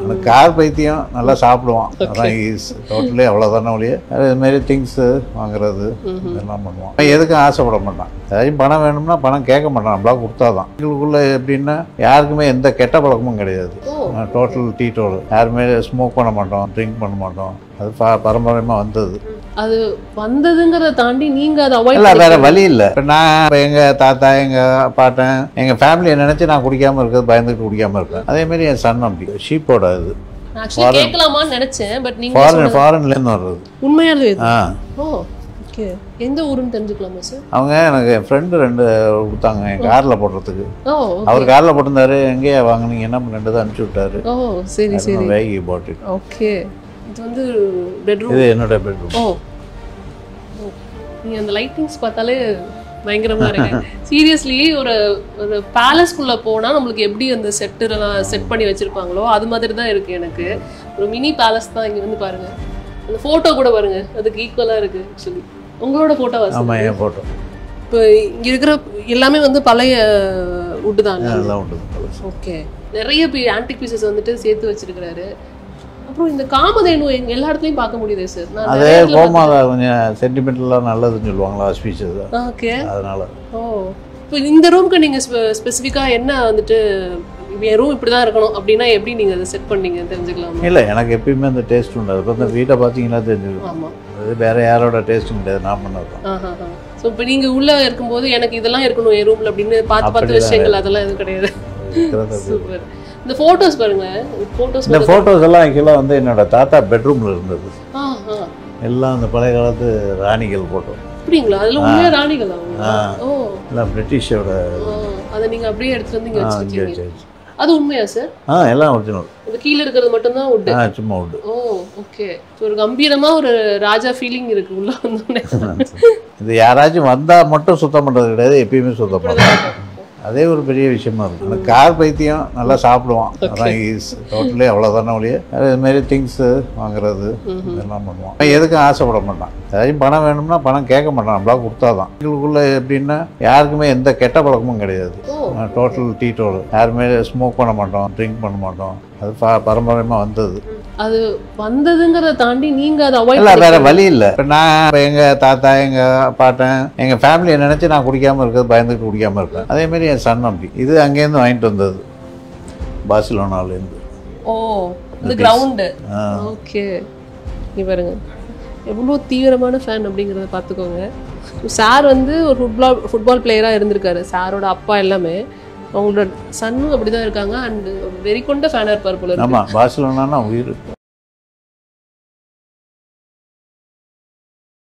அந்த கார் பைத்தியம் நல்லா சாப்பிடுவான் அதான் ஈஸ் டோட்டலி அவ்வளோதானே ஒழிய அது மாதிரி திங்ஸு வாங்குறது இதெல்லாம் பண்ணுவான் அவன் எதுக்கும் ஆசைப்பட மாட்டான் ஏதாச்சும் பணம் வேணும்னா பணம் கேட்க மாட்டான் நம்மளா கொடுத்தாதான் எங்களுக்குள்ள எப்படின்னா யாருக்குமே எந்த கெட்ட பழக்கமும் கிடையாது ஓ டோட்டல் டீட்டோடு யாருமே ஸ்மோக் பண்ண மாட்டோம் ட்ரிங்க் பண்ண மாட்டோம் அது பா பரம்பரையமாக வந்தது அது வந்ததுங்கிறத தாண்டி நீங்க அதை இல்லை வேற அவாய்ட் வழி இல்லை இப்போ நான் இப்போ எங்கள் தாத்தா எங்கள் பாட்டன் எங்கள் ஃபேமிலியை நினச்சி நான் குடிக்காமல் இருக்கிறது பயந்துட்டு குடிக்காமல் இருப்பேன் அதே மாதிரி என் சன் அப்படி ஷீப்போட இது ஆக்சுவலி கேட்கலாமான்னு நினைச்சேன் பட் நீங்க ஃபாரின் சொன்னது ஃபாரின்லேருந்து வர்றது உண்மையாவே இது ஆ ஓ ஓகே எந்த ஊருன்னு தெரிஞ்சுக்கலாமா சார் அவங்க எனக்கு என் ஃப்ரெண்டு ரெண்டு கொடுத்தாங்க என் காரில் போடுறதுக்கு ஓ அவர் காரில் போட்டிருந்தாரு எங்கேயா வாங்குனீங்க என்ன ரெண்டு தான் அனுப்பிச்சி விட்டாரு ஓ சரி சரி வேகி போட்டு ஓகே இது வந்து பெட்ரூம் இது என்னோட பெட்ரூம் ஓ ஓ. நீங்க அந்த லைட்டிங்ஸ் பார்த்தாலே பயங்கரமா இருக்கு சீரியஸ்லி ஒரு ஒரு பேலஸ்குள்ள போனா நம்மளுக்கு எப்படி அந்த செட்டுலாம் செட் பண்ணி வச்சிருப்பாங்களோ அது மாதிரி தான் இருக்கு எனக்கு ஒரு மினி பேலஸ் தான் இங்க வந்து பாருங்க அந்த போட்டோ கூட பாருங்க அதுக்கு ஈக்குவலா இருக்கு ஆக்சுவலி உங்களோட போட்டோ ஆமாம் என் ஃபோட்டோ இப்போ இங்க இருக்கிற எல்லாமே வந்து பழைய உட்டு தான் அதெல்லாம் உண்டு ஓகே நிறைய பீ ஆன்டிக் பீசஸ் வந்துட்டு சேர்த்து வச்சிருக்கிறாரு அப்புறம் இந்த காமதேனு எங்க எல்லா இடத்துலயும் பார்க்க முடியுது சார் நான் அதே கோமாதா கொஞ்சம் சென்டிமெண்டலாக நல்லதுன்னு சொல்லுவாங்களா ஸ்பீச்சஸ் ஓகே அதனால ஓ இப்போ இந்த ரூம்க்கு நீங்க ஸ்பெசிஃபிக்காக என்ன வந்துட்டு என் ரூம் இப்படி தான் இருக்கணும் அப்படின்னா எப்படி நீங்க அதை செட் பண்ணீங்க தெரிஞ்சுக்கலாமா இல்லை எனக்கு எப்பயுமே அந்த டேஸ்ட் உண்டு அது அந்த வீட்டை பார்த்தீங்கன்னா தெரிஞ்சுக்கும் ஆமா அது வேற யாரோட டேஸ்ட்டும் கிடையாது நான் பண்ணது தான் ஆஹா ஸோ இப்போ நீங்க உள்ள இருக்கும்போது எனக்கு இதெல்லாம் இருக்கணும் என் ரூம்ல அப்படின்னு பார்த்து பார்த்து அப்படிலாம் விஷயங்கள் அதெல்லாம் எதுவும் கிடையாது இருக்கிறது சூப்பர் இந்த போட்டோஸ் பாருங்க போட்டோஸ் இந்த ஃபோட்டோஸ் எல்லாம் ஆக்சுவலாக வந்து என்னோட தாத்தா பெட்ரூமில் இருந்தது ஆ ஆ எல்லாம் அந்த பழைய காலத்து ராணிகள் ஃபோட்டோ அப்படிங்களா அதுல உண்மையா ராணிகளா அவங்க? ஆ. ஓ எல்லாம் பிரிட்டிஷோட ஆ, அதை நீங்க அப்படியே எடுத்துட்டு வந்து இங்க ஆ இங்கே வச்சிருக்கீங்க வச்சு அது உண்மையா சார் ஆ எல்லாம் ஒரிஜினல் இது கீழே இருக்கிறது மட்டும்தான் உட் ஆ சும்மா உண்டு ஓ ஓகே ஒரு கம்பீரமா ஒரு ராஜா ஃபீலிங் இருக்கு உள்ள வந்தோடனே இது யாராச்சும் வந்தால் மட்டும் சுத்தம் பண்ணுறது கிடையாது எப்பயுமே சுத்தம் பண்ணுறது அதே ஒரு பெரிய விஷயமா இருக்கும் அந்த கார் பைத்தியம் நல்லா சாப்பிடுவான் அதான் ஈஸ் டோட்டலி அவ்வளோதானே ஒழிய அது மாதிரி திங்ஸு வாங்குறது இதெல்லாம் பண்ணுவான் அவன் எதுக்கும் ஆசைப்பட மாட்டான் ஏதாச்சும் பணம் வேணும்னா பணம் கேட்க மாட்டான் நம்மளா கொடுத்தாதான் எங்களுக்குள்ள எப்படின்னா யாருக்குமே எந்த கெட்ட பழக்கமும் கிடையாது ஓ டோட்டல் டீட்டோடு யாருமே ஸ்மோக் பண்ண மாட்டோம் ட்ரிங்க் பண்ண மாட்டோம் அது பா பரம்பரையமாக வந்தது அது வந்ததுங்கிறத தாண்டி நீங்க அதை இல்லை அவாய்ட் வேற வழி இல்லை இப்போ நான் இப்போ எங்கள் தாத்தா எங்கள் பாட்டன் எங்கள் ஃபேமிலியை நினச்சி நான் குடிக்காமல் இருக்கிறது பயந்துட்டு குடிக்காமல் இருப்பேன் அதே மாதிரி என் சன் அப்படி இது அங்கேருந்து வாங்கிட்டு வந்தது பார்சிலோனாலேருந்து ஓ இந்த கிரவுண்டு ஆ. ஓகே நீ பாருங்க எவ்வளோ தீவிரமான ஃபேன் அப்படிங்கிறத பார்த்துக்கோங்க சார் வந்து ஒரு ஃபுட்பால் ஃபுட்பால் பிளேயராக இருந்திருக்காரு சாரோட அப்பா எல்லாமே அவங்களோட சன்னும் அப்படி தான் இருக்காங்க அண்ட் வெறி கொண்ட ஃபேனாக இருப்பார் போல இருக்கு. ஆமாம் பார்சிலோனானா உயிர்